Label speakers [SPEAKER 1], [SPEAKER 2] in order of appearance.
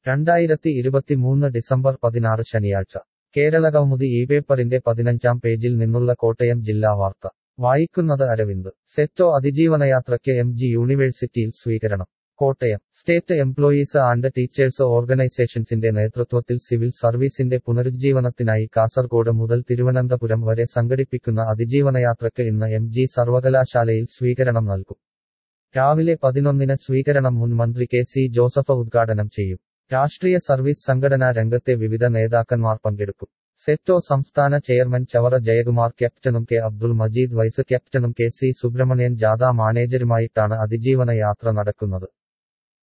[SPEAKER 1] രണ്ടായിരത്തി ഇരുപത്തിമൂന്ന് ഡിസംബർ പതിനാറ് ശനിയാഴ്ച കേരളകൗമുദി ഈ പേപ്പറിന്റെ പതിനഞ്ചാം പേജിൽ നിന്നുള്ള കോട്ടയം ജില്ലാ വാർത്ത വായിക്കുന്നത് അരവിന്ദ് സെറ്റോ അതിജീവനയാത്രയ്ക്ക് എം ജി യൂണിവേഴ്സിറ്റിയിൽ സ്വീകരണം Kottayam state employees and teachers ഓർഗനൈസേഷൻസിന്റെ നേതൃത്വത്തിൽ സിവിൽ സർവീസിന്റെ പുനരുജ്ജീവനത്തിനായി കാസർഗോഡ് മുതൽ തിരുവനന്തപുരം വരെ സംഘടിപ്പിക്കുന്ന അതിജീവനയാത്രയ്ക്ക് ഇന്ന് എം ജി സർവകലാശാലയിൽ സ്വീകരണം നൽകും രാവിലെ പതിനൊന്നിന് സ്വീകരണം മുൻ മന്ത്രി കെ സി ജോസഫ് ഉദ്ഘാടനം ചെയ്യും രാഷ്ട്രീയ സർവീസ് സംഘടനാ രംഗത്തെ വിവിധ നേതാക്കന്മാർ പങ്കെടുക്കും സെറ്റോ സംസ്ഥാന ചെയർമാൻ ചവറ ജയകുമാർ ക്യാപ്റ്റനും കെ അബ്ദുൾ മജീദ് വൈസ് ക്യാപ്റ്റനും കെ സി സുബ്രഹ്മണ്യൻ ജാഥ മാനേജരുമായിട്ടാണ് അതിജീവന യാത്ര നടക്കുന്നത്